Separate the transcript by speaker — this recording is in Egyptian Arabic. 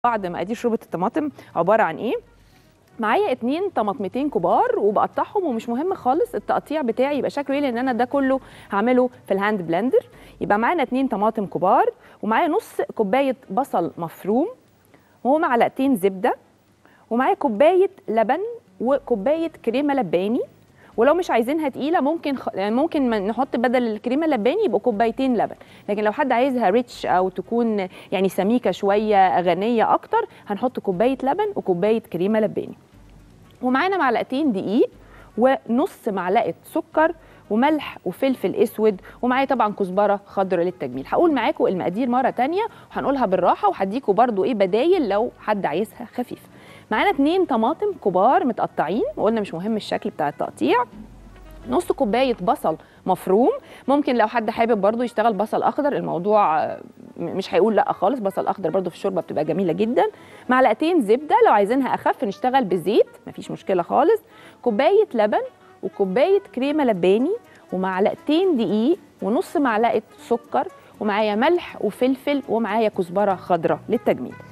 Speaker 1: بعض مقادير شوربه الطماطم عباره عن ايه معايا اتنين طماطمتين كبار وبقطعهم ومش مهم خالص التقطيع بتاعي يبقى شكله ايه لان انا ده كله هعمله في الهاند بلندر يبقى معانا اتنين طماطم كبار ومعايا نص كوبايه بصل مفروم ومعلقتين زبده ومعايا كوبايه لبن وكوبايه كريمه لباني ولو مش عايزينها تقيله ممكن خ... يعني ممكن ما نحط بدل الكريمه اللباني يبقوا كوبايتين لبن لكن لو حد عايزها ريتش او تكون يعني سميكه شويه غنيه اكتر هنحط كوبايه لبن وكوبايه كريمه لباني ومعانا معلقتين دقيق ونص معلقه سكر وملح وفلفل اسود ومعايا طبعا كزبره خضراء للتجميل هقول معاكم المقادير مره تانية وهنقولها بالراحه وهديكم برضو ايه بدايل لو حد عايزها خفيفه معانا اتنين طماطم كبار متقطعين وقلنا مش مهم الشكل بتاع التقطيع نص كوبايه بصل مفروم ممكن لو حد حابب برضو يشتغل بصل اخضر الموضوع مش هيقول لا خالص بصل اخضر برضو في الشوربه بتبقى جميله جدا معلقتين زبده لو عايزينها اخف نشتغل بالزيت مفيش مشكله خالص كوبايه لبن وكوبايه كريمه لباني ومعلقتين دقيق ونص معلقه سكر ومعايا ملح وفلفل ومعايا كزبره خضراء للتجميل